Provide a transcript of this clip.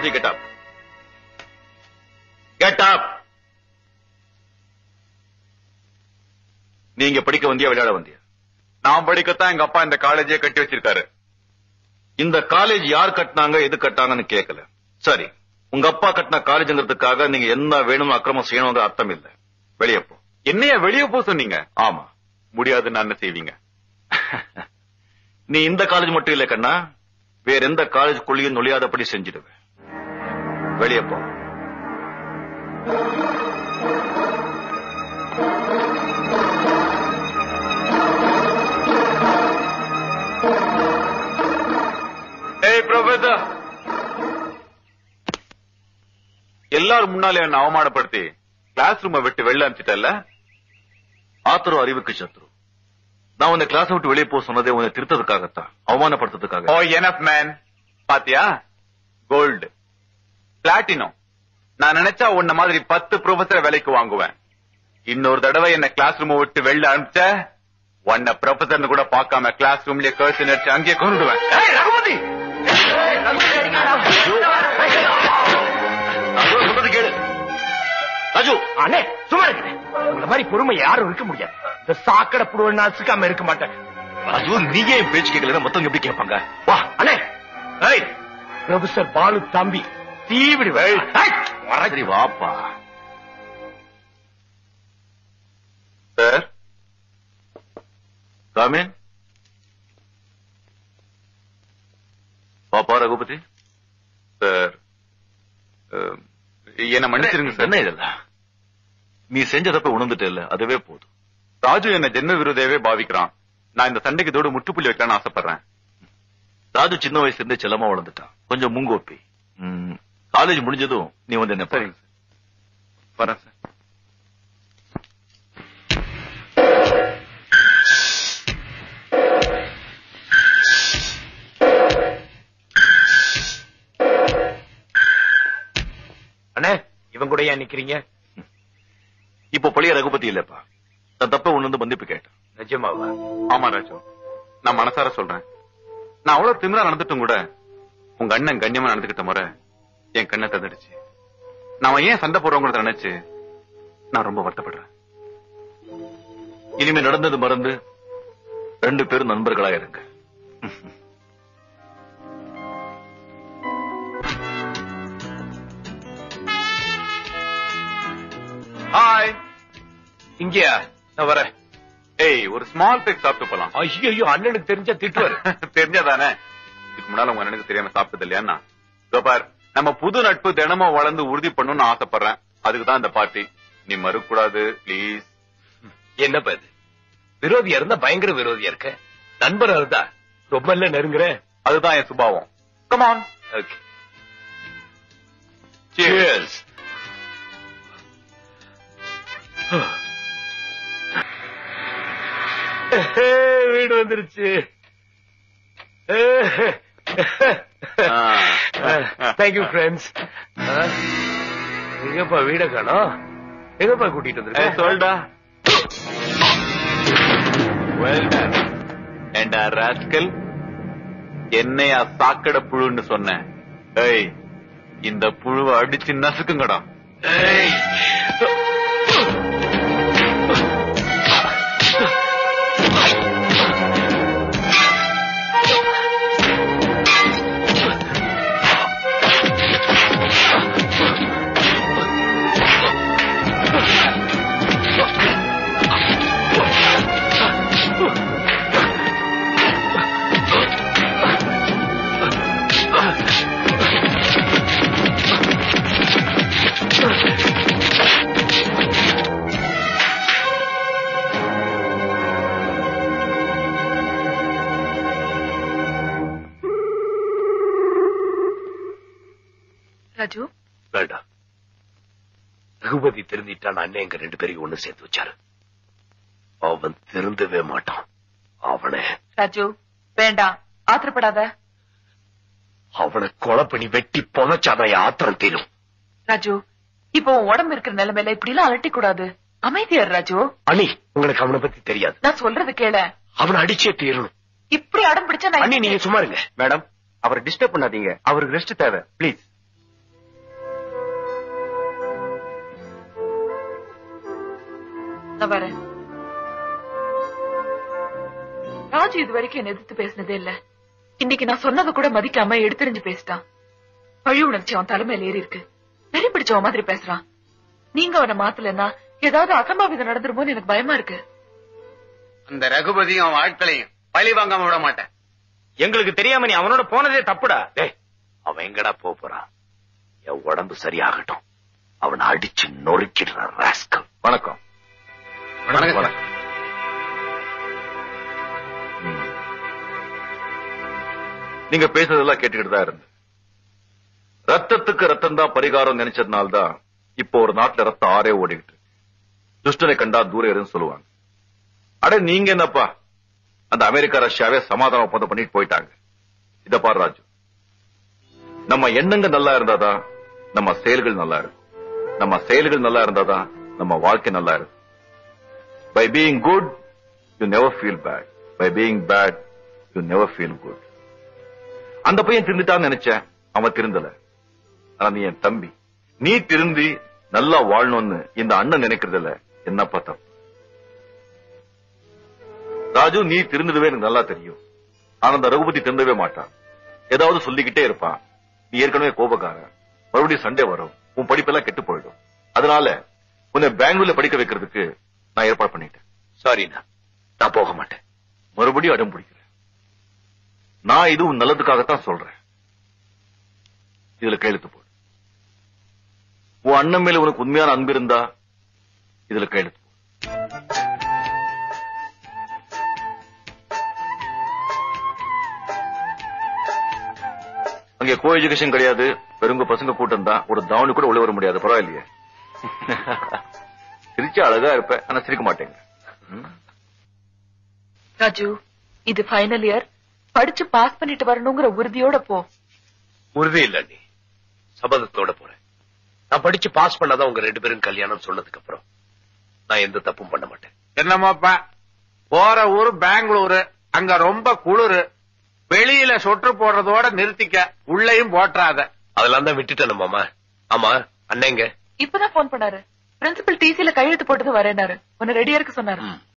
Of you get up get up நீங்க படிக்க வந்தியா விளையாட வந்தியா நான் படிக்கத்தான் எங்க அப்பா இந்த காலேஜே கட்டி வச்சிருக்காரு இந்த காலேஜ் யார் கட்டினாங்க எது கட்டாங்கன்னு கேட்கல சரி உங்க அப்பா கட்டின காலேஜ்ங்கிறதுக்காக நீங்க என்ன வேணும்னு அக்கிரமம் செய்யணுங்கிற அர்த்தம் இல்ல வெளியே போ என்னைய வெளிய போ சொன்னீங்க ஆமா முடியாதுன்னு என்ன செய்வீங்க நீ இந்த காலேஜ் மட்டும் இல்ல கண்ணா வேற எந்த காலேஜுக்குள்ளேயும் நுழையாதபடி செஞ்சிடுவேன் வெளியே போ ஏய் ப்ரொஃபசர் எல்லாரும் முன்னாலே என்ன அவமானப்படுத்தி கிளாஸ் ரூமை விட்டு வெளில அனுப்பிச்சிட்டல்ல ஆத்திரம் அறிவுக்கு சத்ரு நான் உன்னை கிளாஸ் விட்டு வெளியே போக சொன்னதே உன்னை திருத்ததுக்காகத்தான் அவமானப்படுத்துறதுக்காக ஓ எனப் மேன் பாத்தியா கோல்டு பிளாட்டினம் நான் நினைச்சா உன்ன மாதிரி பத்து ப்ரொஃபசர் வேலைக்கு வாங்குவேன் இன்னொரு தடவை என்ன கிளாஸ் ரூம் விட்டு வெளில அனுப்பிச்ச உன்னை ப்ரொஃபசர்னு கூட பார்க்காம கிளாஸ் ரூம்லயே கழுத்து நடிச்சு அங்கேயே கொண்டுடுவேன் நான் சொல்றது கேளு ராஜு அண்ணே சும்மா இருக்க உங்களை மாதிரி பொறுமை யாரும் இருக்க முடியாது இந்த சாக்கடை புடுவ நான் சிக்காம இருக்க மாட்டேன் ராஜு நீயே என் பேச்சு கேட்கல மத்தவங்க எப்படி கேட்பாங்க வா அண்ணே ஏய் ப்ரொஃபசர் பாலு தம்பி தீவிடுவேன் சரி வாப்பா சார் காமின் பாப்பா ரகுபதி சார் அஹ், என்ன மன்னிச்சிருங்க சார் என்ன இதெல்லாம் நீ செஞ்ச தப்ப உணர்ந்துட்ட இல்ல அதுவே போதும் ராஜு என்ன ஜென்ம விரோதையவே பாவிக்கிறான் நான் இந்த சண்டைக்கு இதோட முற்றுப்புள்ளி வைக்கலாம்னு ஆசைப்படுறேன் ராஜு சின்ன வயசுல இருந்தே செல்லமா வளர்ந்துட்டான் கொஞ்சம் மூங்கோப்பி ம், காலேஜ் முடிஞ்சதும் நீ வந்து என்ன சரிங்க சார் வரேன் சார் அண்ணே இவன் கூட ஏன் நிக்கிறீங்க இப்போ பழைய ரகுபதி இல்லப்பா நான் தப்ப உணர்ந்து மன்னிப்பு கேட்டேன் நிஜமாவா ஆமா ராஜு நான் மனசார சொல்றேன் நான் அவ்வளவு திமிரா நடந்துட்டும் கூட உங்க அண்ணன் கண்ணியமா நடந்துகிட்ட முறை என் கண்ணை தந்துடுச்சு நான் ஏன் சண்டை போடுறவங்க நினைச்சு நான் ரொம்ப வருத்தப்படுறேன் இனிமே நடந்தது மறந்து ரெண்டு பேரும் நண்பர்களா இருங்க ஹாய் இங்கயா நான் வரேன் ஏய் ஒரு ஸ்மால் பேக் சாப்பிட்டு போலாம் ஐயோ அண்ணனுக்கு தெரிஞ்சா திட்டுவாரு தெரிஞ்சதானே இதுக்கு முன்னால உங்க அண்ணனுக்கு தெரியாம சாப்பிட்டது இல்லையா இதோ பார் நம்ம புது நட்பு தினமும் வளர்ந்து உறுதி பண்ணணும்னு ஆசைப்படுறேன் அதுக்கு தான் இந்த பார்ட்டி நீ மறுக்கூடாது ப்ளீஸ் என்ன பாது விரோதியா இருந்தா பயங்கர விரோதியா இருக்க நண்பரா இருந்தா ரொம்ப இல்ல நெருங்குறேன் அதுதான் என் சுபாவம் கமான் ஓகே Cheers. வீடு வந்துருச்சு தேங்க்யூ ஃப்ரெண்ட்ஸ் எங்கப்பா வீட காணோம் எங்கப்பா கூட்டிட்டு ஏய், வந்திருக்க சொல்டா வெல் டன் ஏண்டா ராஸ்கல் என்னையா சாக்கடை புழுன்னு சொன்னேன் ஏய் இந்த புழுவை அடிச்சு நசுக்குங்கடா ஏய். ராஜு வேண்டாம் ரகுபதி திருந்திட்டான் அண்ணன் எங்க ரெண்டு பேரையும் ஒண்ணு சேர்த்து வச்சாரு அவன் திருந்தவே மாட்டான் அவனை ராஜு வேண்டாம் ஆத்திரப்படாத அவனை கொலை பண்ணி வெட்டி புதைச்சாதான் என் ஆத்திரம் தீரும் ராஜு இப்போ உன் உடம்பு இருக்கிற நிலைமையில இப்படி எல்லாம் அலட்டி கூடாது அமைதியார் ராஜு அண்ணி உங்களுக்கு அவனை பத்தி தெரியாது நான் சொல்றது கேள அவனை அடிச்சே தீரணும் இப்படி அடம் பிடிச்சா நான் அண்ணி நீங்க சும்மா இருங்க மேடம் அவரை டிஸ்டர்ப் பண்ணாதீங்க அவருக்கு ரெஸ்ட் தேவை ப்ளீஸ் நான் வரேன் ராஜு இது வரைக்கும் என்ன எதிர்த்து பேசினதே இல்ல இன்னைக்கு நான் சொன்னதை கூட மதிக்காம எடுத்தெறிஞ்சு பேசிட்டான் பழி உணர்ச்சி அவன் தலைமையில ஏறி இருக்கு வெறி பிடிச்சவன் மாதிரி பேசுறான் நீங்க அவனை மாத்தலன்னா ஏதாவது அசம்பாவிதம் நடந்துருமோன்னு எனக்கு பயமா இருக்கு அந்த ரகுபதியும் அவன் ஆட்களையும் பழி வாங்காம விட மாட்டேன் எங்களுக்கு தெரியாம நீ அவனோட போனதே தப்புடா டேய் அவன் எங்கடா போப் போறான் என் உடம்பு சரியாகட்டும் அவனை அடிச்சு நொறுக்கிடுற ராஸ்கல் வணக்கம் வணக்கம். வணக்கம் ம். நீங்க பேசுறதெல்லாம் கேட்டுக்கிட்டு தான் இருந்தேன் ரத்தத்துக்கு ரத்தம் தான் பரிகாரம் நினைச்சதுனால்தான் இப்போ ஒரு நாட்டுல ரத்தம் ஆறே ஓடிக்கிட்டு இருக்கு. துஷ்டனை கண்டா தூரம் இருன்னு சொல்லுவாங்க அட நீங்க என்னப்பா அந்த அமெரிக்கா ரஷ்யாவே சமாதான ஒப்பந்தம் பண்ணிட்டு போயிட்டாங்க இத பாரு ராஜு நம்ம எண்ணங்கள் நல்லா இருந்தாதான் நம்ம செயல்கள் நல்லா இருக்கும் நம்ம செயல்கள் நல்லா இருந்தாதான் நம்ம வாழ்க்கை நல்லா இருக்கும் by being good you never feel bad by being bad you never feel good அந்த பையன் திருந்துட்டான்னு நினைச்சேன் அவன் திருந்தல ஆனா நீ என் தம்பி நீ திருந்தி நல்லா வாழணும்னு இந்த அண்ணன் நினைக்கிறதுல என்னப்பா தப்பு ராஜு நீ திருந்துடுவே எனக்கு நல்லா தெரியும் ஆனா அந்த ரகுபதி திருந்தவே மாட்டான் ஏதாவது சொல்லிக்கிட்டே இருப்பான் நீ ஏற்கனவே கோபக்காரன் மறுபடியும் சண்டே வரும் உன் படிப்பெல்லாம் கெட்டு போயிடும் அதனால உன்னை பெங்களூர்ல படிக்க வைக்கிறதுக்கு நான் ஏற்பாடு பண்ணிட்டேன் சாரிண்ணா நான் போக மாட்டேன் மறுபடியும் அடம் பிடிக்கிறேன் நான் இது உன் நல்லதுக்காகத்தான் சொல்றேன் இதுல கையெழுத்து போடு உன் அண்ணன் மேல உனக்கு உண்மையான அன்பு இருந்தா இதுல கையெழுத்து போடு அங்க கோ எஜுகேஷன் கிடையாது பெருங்க பசங்க கூட்டம் தான் ஒரு தாவணி கூட உள்ள வர முடியாது பரவாயில்லையே சிரிச்சா அழகா இருப்ப ஆனா சிரிக்க மாட்டேங்க ம்? ராஜு இது ஃபைனல் இயர் படிச்சு பாஸ் பண்ணிட்டு வரணுங்கிற உறுதியோட போ உறுதி இல்ல நீ சபதத்தோட போறேன் நான் படிச்சு பாஸ் பண்ணாதான் உங்க ரெண்டு பேரும் கல்யாணம் சொன்னதுக்கு அப்புறம் நான் எந்த தப்பும் பண்ண மாட்டேன் என்னமாப்பா போற ஊரு பெங்களூரு அங்க ரொம்ப குளிரு வெளியில சொட்டு போடுறதோட நிறுத்திக்க உள்ளேயும் போட்டுறாத அதெல்லாம் தான் விட்டுட்டேன் மாமா ஆமா அண்ணங்க இப்பதான் போன் பண்ணாரு பிரின்சிபல் டிசில கையெழுத்து போட்டது வரேனாரு உன்னை ரெடியா இருக்க சொன்னாரு ம்.